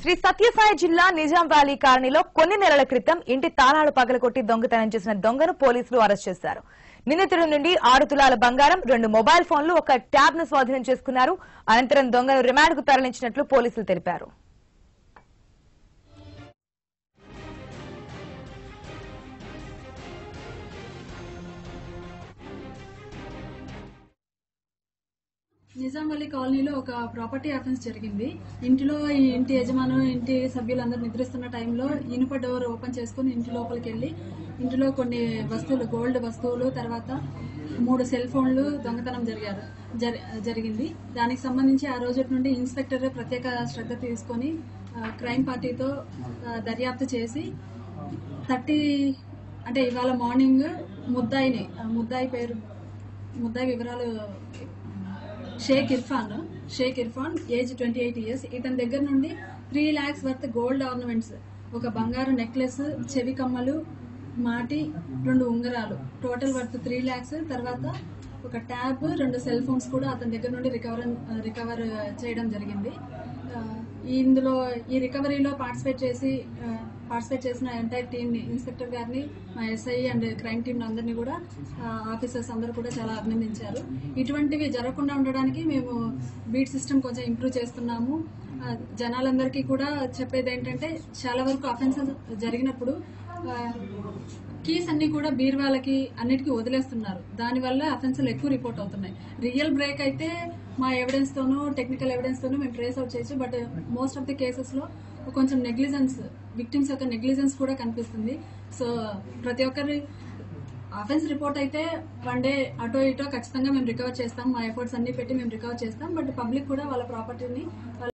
శ్రీ సత్యసాయి జిల్లా నిజాం వ్యాలీ కాలనీలో కొన్ని నెలల క్రితం ఇంటి తాళాలు పగలగొట్టి దొంగతనం చేసిన దొంగను పోలీసులు అరెస్ట్ చేశారు నిందితుడి నుండి ఆరు తులాల బంగారం రెండు మొబైల్ ఫోన్లు ఒక ట్యాబ్ ను స్వాధీనం చేసుకున్నారు అనంతరం దొంగను రిమాండ్ కు తరలించినట్లు పోలీసులు తెలిపారు నిజాంవల్లి కాలనీలో ఒక ప్రాపర్టీ అఫెన్స్ జరిగింది ఇంటిలో ఈ ఇంటి యజమాను ఇంటి సభ్యులందరూ నిద్రిస్తున్న టైంలో ఇనుప డోర్ ఓపెన్ చేసుకుని ఇంటి లోపలికి వెళ్ళి ఇంటిలో కొన్ని వస్తువులు గోల్డ్ వస్తువులు తర్వాత మూడు సెల్ ఫోన్లు దొంగతనం జరిగారు జరి- జరిగింది దానికి సంబంధించి ఆ రోజు నుండి ఇన్స్పెక్టర్ ప్రత్యేక శ్రద్ధ తీసుకొని ఆ, క్రైమ్ పార్టీతో ఆ, దర్యాప్తు చేసి థర్టీ అంటే ఇవాళ మార్నింగ్ ముద్దాయిని ఆ, ముద్దాయి పేరు ముద్దాయి వివరాలు Sheikh Irfan Sheikh Irfan age twenty eight years ఇతని దగ్గర నుండి three lakhs worth gold ornaments ఒక బంగారు నెక్లెస్ చెవి కమ్మలు మాటి రెండు ఉంగరాలు టోటల్ వర్త్ త్రీ ల్యాక్స్ తర్వాత ఒక ట్యాబ్ రెండు సెల్ ఫోన్స్ కూడా అతని దగ్గర నుండి రికవర్ రికవర్ చేయడం జరిగింది ఆ, ఇందులో ఈ రికవరీలో పార్టిసిపేట్ చేసి పార్టిసిపేట్ చేసిన ఎంటైర్ టీమ్ని ఇన్స్పెక్టర్ గారిని మా ఎస్ఐ అండ్ క్రైమ్ టీమ్ అందరినీ కూడా ఆఫీసర్స్ అందరూ కూడా చాలా అభినందించారు ఇటువంటివి జరగకుండా ఉండడానికి మేము బీట్ సిస్టమ్ కొంచెం ఇంప్రూవ్ చేస్తున్నాము ఆ, జనాలందరికీ కూడా చెప్పేది ఏంటంటే చాలా వరకు అఫెన్సెస్ జరిగినప్పుడు కీస్ అన్ని కూడా బీర్వాలకి అన్నిటికీ వదిలేస్తున్నారు దానివల్ల అఫెన్సులు ఎక్కువ రిపోర్ట్ అవుతున్నాయి రియల్ బ్రేక్ అయితే మా ఎవిడెన్స్ తోనూ టెక్నికల్ ఎవిడెన్స్ తోనూ మేము ట్రేస్ అవుట్ చేయొచ్చు but most of the cases లో కొంచెం నెగ్లిజెన్స్ విక్టిమ్స్ యొక్క నెగ్లిజెన్స్ కూడా కనిపిస్తుంది సో ప్రతి ఒక్కరి అఫెన్స్ రిపోర్ట్ అయితే వన్ డే అటో ఇటో ఖచ్చితంగా మేము రికవర్ చేస్తాం మా ఎఫర్ట్స్ అన్ని పెట్టి మేము రికవర్ చేస్తాం బట్ పబ్లిక్ కూడా వాళ్ళ ప్రాపర్టీని